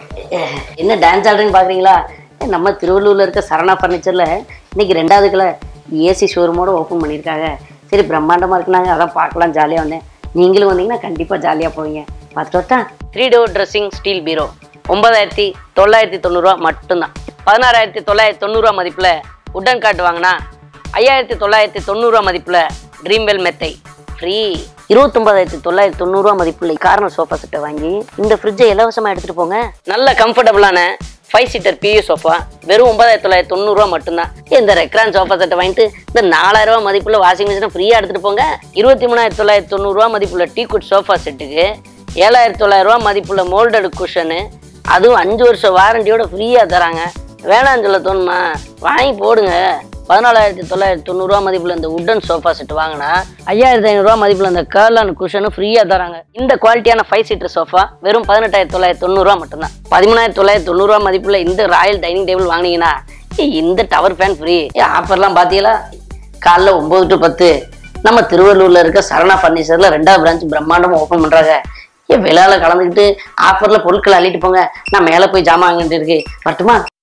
என்ன டான்ஸ் ஆடுறேன்னு பார்க்குறீங்களா நம்ம திருவள்ளூரில் இருக்க சரணா ஃபர்னிச்சரில் இன்னைக்கு ரெண்டாவது கிளை ஏசி ஷோரூமோட ஓப்பன் பண்ணியிருக்காங்க சரி பிரம்மாண்டமாக இருக்குனாங்க அதான் பார்க்கலாம் ஜாலியாக வந்தேன் நீங்களும் வந்தீங்கன்னா கண்டிப்பாக ஜாலியாக போவீங்க பார்த்துட்டு வரட்டா த்ரீ டோர் ட்ரெஸ்ஸிங் ஸ்டீல் பீரோ ஒன்பதாயிரத்தி தொள்ளாயிரத்தி தொண்ணூறுரூவா மட்டும்தான் பதினாறாயிரத்தி தொள்ளாயிரத்தி தொண்ணூறுரூவா மதிப்பில் உட்டன் காட்டு வாங்கினா ஐயாயிரத்தி தொள்ளாயிரத்தி தொண்ணூறுரூவா மதிப்பில் ட்ரீம்வெல் மெத்தை ஃப்ரீ இருபத்தொன்பதாயிரத்தி தொள்ளாயிரத்தி தொண்ணூறுரூவா மதிப்புள்ள கார்னர் சோஃபா செட்டை வாங்கி இந்த ஃப்ரிட்ஜை இலவசமாக எடுத்துகிட்டு போங்க நல்ல கம்ஃபர்டபுளான ஃபைவ் சீட்டர் பியூ சோஃபா வெறும் ஒன்பதாயிரத்தி தொள்ளாயிரத்தி தொண்ணூறுரூவா மட்டும்தான் இந்த ரெக்ரான் சோஃபா செட்டை வாங்கிட்டு இந்த நாலாயிரம் ரூபாய் மதிப்புள்ள வாஷிங் மிஷினை ஃப்ரீயாக எடுத்துகிட்டு போங்க இருபத்தி மூணாயிரத்தி தொள்ளாயிரத்தி தொண்ணூறுரூவா மதிப்புள்ள டீ குட் சோஃபா செட்டுக்கு ஏழாயிரத்தி தொள்ளாயிரம் ரூபா மதிப்புள்ள மோல்டடு குஷனு அதுவும் அஞ்சு வருஷம் வாரண்டியோட ஃப்ரீயாக தராங்க வேணாம்னு சொல்ல தோணுமா வாங்கி போடுங்க பதினாலாயிரத்தி தொள்ளாயிரத்தி தொண்ணூறுரூவா மதிப்புள்ள இந்த உட்டன் சோஃபா செட் வாங்கினா ஐயாயிரத்தி ஐநூறுரூவா மதிப்புள்ள இந்த கேர்லான் குஷனும் ஃப்ரீயாக தராங்க இந்த குவாலிட்டியான ஃபைவ் சீட்டர் சோஃபா வெறும் பதினெட்டாயிரத்தி தொள்ளாயிரத்தி தொண்ணூறுரூவா மட்டும்தான் பதிமூணாயிரத்தி தொள்ளாயிரத்தி தொண்ணூறுரூவா மதிப்புள்ள இந்த ராயல் டைனிங் டேபிள் வாங்கினீங்கன்னா ஏய், இந்த டவர் ஃபேன் ஃப்ரீ ஆஃபர்லாம் பார்த்தீங்களா காலைல ஒம்பது டு பத்து நம்ம திருவள்ளூர்ல இருக்க சரணா ஃபர்னிச்சர்ல ரெண்டாவது பிரான்ச் பிரம்மாண்டமா ஓப்பன் பண்றாங்க ஏன் விழால கலந்துக்கிட்டு ஆஃபர்ல பொருட்களை அள்ளிட்டு போங்க நான் மேலே போய் ஜாமான் வாங்கிட்டு இருக்கு வரட்டுமா